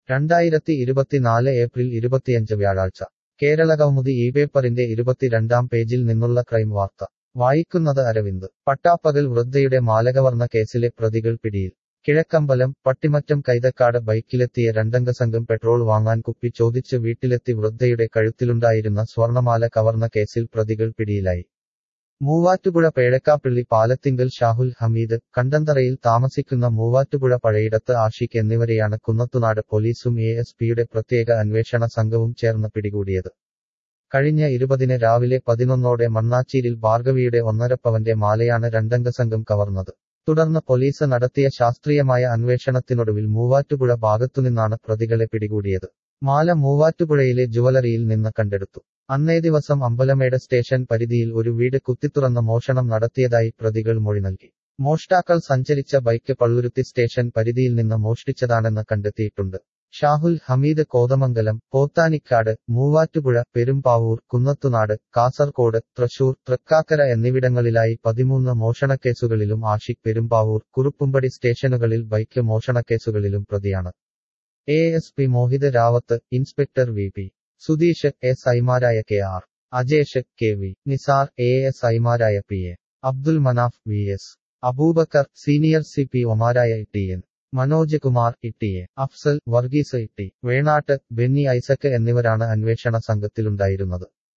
രണ്ടായിരത്തി ഇരുപത്തിനാല് ഏപ്രിൽ ഇരുപത്തിയഞ്ച് വ്യാഴാഴ്ച കേരളകൗമുദി ഈ പേപ്പറിന്റെ ഇരുപത്തിരണ്ടാം പേജിൽ നിന്നുള്ള ക്രൈം വാർത്ത വായിക്കുന്നത് അരവിന്ദ് പട്ടാപ്പകൽ വൃദ്ധയുടെ മാലകവർണ്ണ കേസിലെ പ്രതികൾ പിടിയിൽ കിഴക്കമ്പലം പട്ടിമറ്റം കൈതക്കാട് ബൈക്കിലെത്തിയ രണ്ടംഗ സംഘം പെട്രോൾ വാങ്ങാൻ കുപ്പി ചോദിച്ച് വീട്ടിലെത്തി വൃദ്ധയുടെ കഴുത്തിലുണ്ടായിരുന്ന സ്വർണമാല കവർന്ന കേസിൽ പ്രതികൾ പിടിയിലായി മൂവാറ്റുപുഴ പേഴക്കാപ്പള്ളി പാലത്തിങ്കൽ ഷാഹുൽ ഹമീദ് കണ്ടന്തറയിൽ താമസിക്കുന്ന മൂവാറ്റുപുഴ പഴയിടത്ത് ആഷിഖ് എന്നിവരെയാണ് കുന്നത്തുനാട് പോലീസും എ എസ് പിയുടെ പ്രത്യേക അന്വേഷണ സംഘവും ചേർന്ന് പിടികൂടിയത് കഴിഞ്ഞ ഇരുപതിന് രാവിലെ പതിനൊന്നോടെ മണ്ണാച്ചീരിൽ ഭാർഗവിയുടെ ഒന്നരപ്പവന്റെ മാലയാണ് രണ്ടംഗ സംഘം കവർന്നത് തുടർന്ന് പോലീസ് നടത്തിയ ശാസ്ത്രീയമായ അന്വേഷണത്തിനൊടുവിൽ മൂവാറ്റുപുഴ ഭാഗത്തുനിന്നാണ് പ്രതികളെ പിടികൂടിയത് മാല മൂവാറ്റുപുഴയിലെ ജുവലറിയിൽ നിന്ന് കണ്ടെടുത്തു അന്നേ ദിവസം അമ്പലമേട് സ്റ്റേഷൻ പരിധിയിൽ ഒരു വീട് കുത്തിത്തുറന്ന് മോഷണം നടത്തിയതായി പ്രതികൾ മൊഴി നൽകി മോഷ്ടാക്കൾ സഞ്ചരിച്ച ബൈക്ക് പള്ളുരുത്തി സ്റ്റേഷൻ പരിധിയിൽ നിന്ന് മോഷ്ടിച്ചതാണെന്ന് കണ്ടെത്തിയിട്ടുണ്ട് ഷാഹുൽ ഹമീദ് കോതമംഗലം പോത്താനിക്കാട് മൂവാറ്റുപുഴ പെരുമ്പാവൂർ കുന്നത്തുനാട് കാസർകോട് തൃശൂർ തൃക്കാക്കര എന്നിവിടങ്ങളിലായി പതിമൂന്ന് മോഷണക്കേസുകളിലും ആഷിഖ് പെരുമ്പാവൂർ കുറുപ്പുംപടി സ്റ്റേഷനുകളിൽ ബൈക്ക് മോഷണക്കേസുകളിലും പ്രതിയാണ് A S P Mohit Rawat inspector V P Sudheesh S ഐമാരായ K R Ajesh K V Nisar A S ഐമാരായ P A Abdul Manaf V S Aboobacker senior C P ഒമാരായ T N Manoj Kumar E A Afsal Varghese Itty Venattu Benny Isaac എന്നിവരാണ് അന്വേഷണ സംഘത്തിലുണ്ടായിരുന്നത്